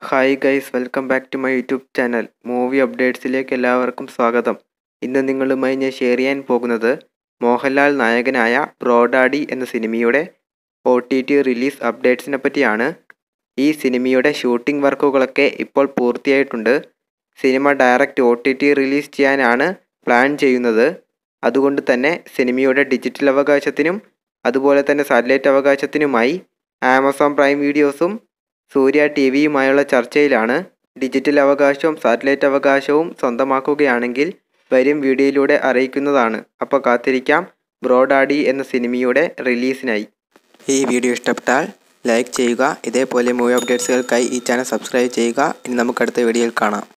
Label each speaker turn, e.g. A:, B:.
A: hi guys welcome back to my YouTube channel movie അപ്ഡേറ്റ്സിലേക്ക് എല്ലാവർക്കും സ്വാഗതം ഇന്ന് നിങ്ങളുമായി ഞാൻ ഷെയർ ചെയ്യാൻ പോകുന്നത് മോഹൻലാൽ നായകനായ ബ്രോഡാഡി എന്ന സിനിമയുടെ ഒ ടി ടി റിലീസ് അപ്ഡേറ്റ്സിനെ പറ്റിയാണ് ഈ സിനിമയുടെ ഷൂട്ടിംഗ് വർക്കുകളൊക്കെ ഇപ്പോൾ പൂർത്തിയായിട്ടുണ്ട് സിനിമ direct O T T release ചെയ്യാനാണ് പ്ലാൻ ചെയ്യുന്നത് അതുകൊണ്ട് തന്നെ സിനിമയുടെ ഡിജിറ്റൽ അവകാശത്തിനും അതുപോലെ തന്നെ സാറ്റലൈറ്റ് അവകാശത്തിനുമായി ആമസോൺ പ്രൈം വീഡിയോസും സൂര്യ ടി വിയുമായുള്ള ചർച്ചയിലാണ് ഡിജിറ്റൽ അവകാശവും സാറ്റലൈറ്റ് അവകാശവും സ്വന്തമാക്കുകയാണെങ്കിൽ വരും വീഡിയോയിലൂടെ അറിയിക്കുന്നതാണ് അപ്പോൾ കാത്തിരിക്കാം ബ്രോഡാഡി എന്ന സിനിമയുടെ റിലീസിനായി ഈ വീഡിയോ ഇഷ്ടപ്പെട്ടാൽ ലൈക്ക് ചെയ്യുക ഇതേപോലെ മൂവി അപ്ഡേറ്റ്സുകൾക്കായി ഈ ചാനൽ സബ്സ്ക്രൈബ് ചെയ്യുക ഇനി നമുക്ക് അടുത്ത വീഡിയോയിൽ കാണാം